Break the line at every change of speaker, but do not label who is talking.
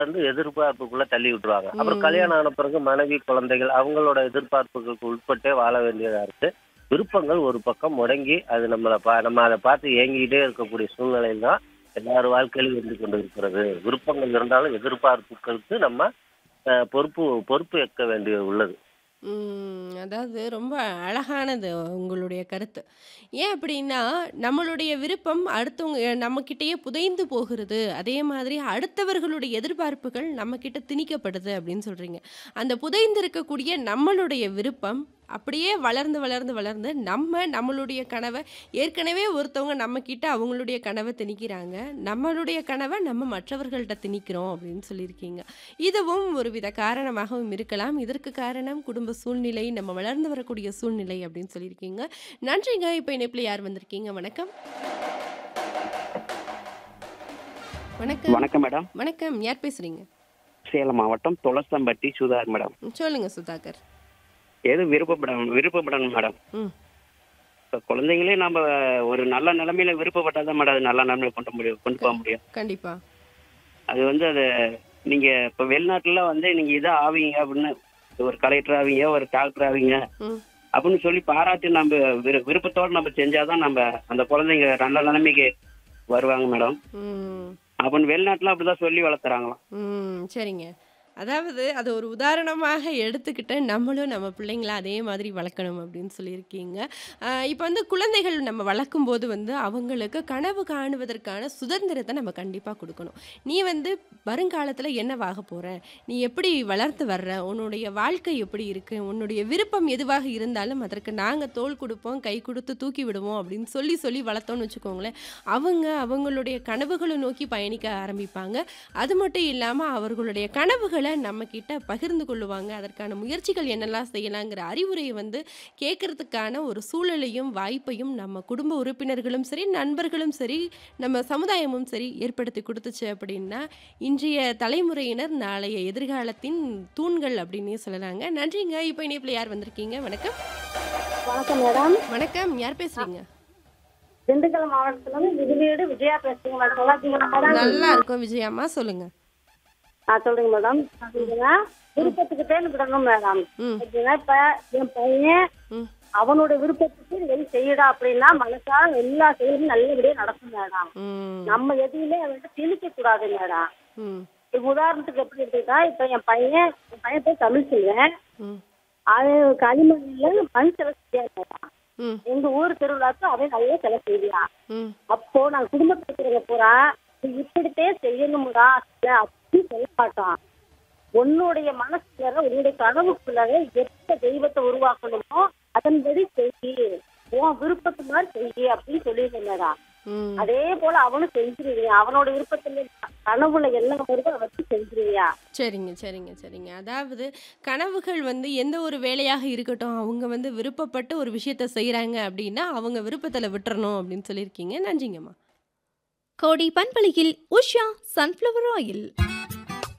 வந்து எதிர்பார்ப்புக்குள்ள தள்ளி விட்டுருவாங்க அப்புறம்
ம்.
கல்யாணம் ஆன பிறகு மனைவி குழந்தைகள் அவங்களோட எதிர்பார்ப்புகளுக்கு உட்பட்டே வாழ வேண்டியதா இருக்கு விருப்பங்கள் ஒரு பக்கம் முடங்கி அது நம்மளை பா நம்ம அதை பார்த்து ஏங்கிக்கிட்டே இருக்கக்கூடிய சூழ்நிலையில் தான் எல்லார் வாழ்க்கையிலும் இருந்து கொண்டு இருக்கிறது விருப்பங்கள் இருந்தாலும் எதிர்பார்ப்புகளுக்கு நம்ம அஹ், பொறுப்பு பொறுப்பு ஏற்க வேண்டிய உள்ளது
ம், அதாவது ரொம்ப அழகானது உங்களுடைய கருத்து ஏன் அப்படின்னா நம்மளுடைய விருப்பம் அடுத்தவங்க நம்மக்கிட்டேயே புதைந்து போகிறது அதே மாதிரி அடுத்தவர்களுடைய எதிர்பார்ப்புகள் நம்மக்கிட்ட திணிக்கப்படுது அப்படின்னு சொல்கிறீங்க அந்த புதைந்து இருக்கக்கூடிய நம்மளுடைய விருப்பம் அப்படியே வளர்ந்து வளர்ந்து வளர்ந்து நம்ம நம்மளுடைய கனவை ஏற்கனவே ஒருத்தவங்க நம்மக்கிட்ட அவங்களுடைய கனவை திணிக்கிறாங்க நம்மளுடைய கனவை நம்ம மற்றவர்கள்ட்ட திணிக்கிறோம் அப்படின்னு சொல்லியிருக்கீங்க இதுவும் ஒரு வித காரணமாகவும் இருக்கலாம் இதற்கு காரணம் குடும்ப சூழ்நிலை நம்ம வளர்ந்து வரக்கூடிய சூழ்நிலை அப்படின்னு சொல்லியிருக்கீங்க நன்றிங்க இப்போ இணைப்பில் யார் வந்திருக்கீங்க வணக்கம் வணக்கம்
வணக்கம் மேடம்
வணக்கம் யார் பேசுறீங்க
சேலம் மாவட்டம் துளசம்பட்டி சுதார் மேடம்
ம், சொல்லுங்க சுதாகர்
எது விருப்பப்படம் விருப்பப்படணும் மேடம்
ம்
இப்போ குழந்தைங்களே நம்ம ஒரு நல்ல நிலைமையில விருப்பப்பட்டால் தான் மேடம் அது நல்ல நிலைமையில கொண்டு முடியும் கொண்டு போக முடியும்
கண்டிப்பா
அது வந்து அது நீங்க இப்போ வெளிநாட்டுல வந்து நீங்க இதை ஆவீங்க அப்படின்னு ஒரு கலெக்டர் ஆவீங்க ஒரு டாக்டர் ஆவீங்க
ம்
அப்படின்னு சொல்லி பாராட்டி நம்ம விரு விருப்பத்தோடு நம்ம செஞ்சாதான் நம்ம அந்த குழந்தைங்க நல்ல நிலைமைக்கு வருவாங்க மேடம்
ம்
அப்படின்னு வெளிநாட்டுல அப்படிதான் சொல்லி வளர்த்துறாங்களாம்
ம் சரிங்க அதாவது அது ஒரு உதாரணமாக எடுத்துக்கிட்டு நம்மளும் நம்ம பிள்ளைங்கள அதே மாதிரி வளர்க்கணும் அப்படின்னு சொல்லியிருக்கீங்க இப்போ வந்து குழந்தைகள் நம்ம வளர்க்கும் போது வந்து அவங்களுக்கு கனவு காணுவதற்கான சுதந்திரத்தை நம்ம கண்டிப்பாக கொடுக்கணும் நீ வந்து வருங்காலத்தில் என்னவாக போகிற நீ எப்படி வளர்த்து வர்ற உன்னுடைய வாழ்க்கை எப்படி இருக்குது உன்னுடைய விருப்பம் எதுவாக இருந்தாலும் அதற்கு நாங்கள் தோள் கொடுப்போம் கை கொடுத்து தூக்கி விடுவோம் அப்படின்னு சொல்லி சொல்லி வளர்த்தோம்னு வச்சுக்கோங்களேன் அவங்க அவங்களுடைய கனவுகளை நோக்கி பயணிக்க ஆரம்பிப்பாங்க அது மட்டும் இல்லாமல் அவர்களுடைய கனவுகளை நம்ம கிட்ட பகிர்ந்து கொள்ளுவாங்க அதற்கான முயற்சிகள் என்னெல்லாம் செய்யலாங்கிற அறிவுரையை வந்து கேட்கறதுக்கான ஒரு சூழலையும் வாய்ப்பையும் நம்ம குடும்ப உறுப்பினர்களும் சரி நண்பர்களும் சரி நம்ம சமுதாயமும் சரி ஏற்படுத்தி கொடுத்துச்சு அப்படின்னா இன்றைய தலைமுறையினர் நாளைய எதிர்காலத்தின் தூண்கள் அப்படின்னே சொல்லலாங்க நன்றிங்க இப்போ இணைப்பில் யார் வந்திருக்கீங்க வணக்கம்
வணக்கம் மேடம்
வணக்கம் யார் பேசுறீங்க
திண்டுக்கல் மாவட்டத்துல இருந்து விதிவீடு விஜயா பேசுறீங்க மேடம் நல்லா இருக்கீங்களா மேடம்
நல்லா இருக்கும் விஜயம்மா சொல்லுங்க
ஆ சொல்றீங்க மேடம் அப்படிங்க விருப்பத்துக்கு தேர்ந்து விடணும் மேடம்
ம்
எப்படின்னா இப்ப என் பையன்
ம்
அவனோட விருப்பத்துக்கு எது செய்யடா அப்படின்னா மனசா எல்லா செயலும் நல்லபடியா நடக்கும் மேடம்
ம்
நம்ம எதையுமே அவன்கிட்ட திணிக்க கூடாது மேடம்
ம்
இப்ப உதாரணத்துக்கு எப்படி இருக்குன்னா இப்ப என் பையன் என் பையன் போய் தமிழ் சொல்லுவேன்
ம்
அது களிமண்ணில் மண் சிலை செய்யா மேடம்
ம்
எங்க ஊர் திருவிழாக்கு அவன் நல்லா சிலை செய்வான்
ம்
அப்போ நாங்க குடும்பத்துல இருக்கிறவங்க பூரா இது இப்படித்தே செய்யணும்டா இல்ல அப்படி சொல்ல மாட்டோம் உன்னுடைய மனசுல உன்னுடைய கனவுக்குள்ள எந்த தெய்வத்தை உருவாக்கணுமோ அதன்படி செய் உன் விருப்பத்து மாதிரி செய் அப்படின்னு சொல்லியிருந்தேன்
ம்
அதே போல அவனும் செஞ்சிருவியா அவனோட விருப்பத்துல கனவுல என்ன வருதோ அதை வச்சு செஞ்சிருவியா
சரிங்க சரிங்க சரிங்க அதாவது கனவுகள் வந்து எந்த ஒரு வேலையாக இருக்கட்டும் அவங்க வந்து விருப்பப்பட்டு ஒரு விஷயத்த செய்கிறாங்க அப்படின்னா அவங்க விருப்பத்தில் விட்டுறணும் அப்படின்னு சொல்லியிருக்கீங்க நன்றிங்கம்மா
கோடி பண்பலையில் உஷா சன்ஃப்ளவர் ஆயில்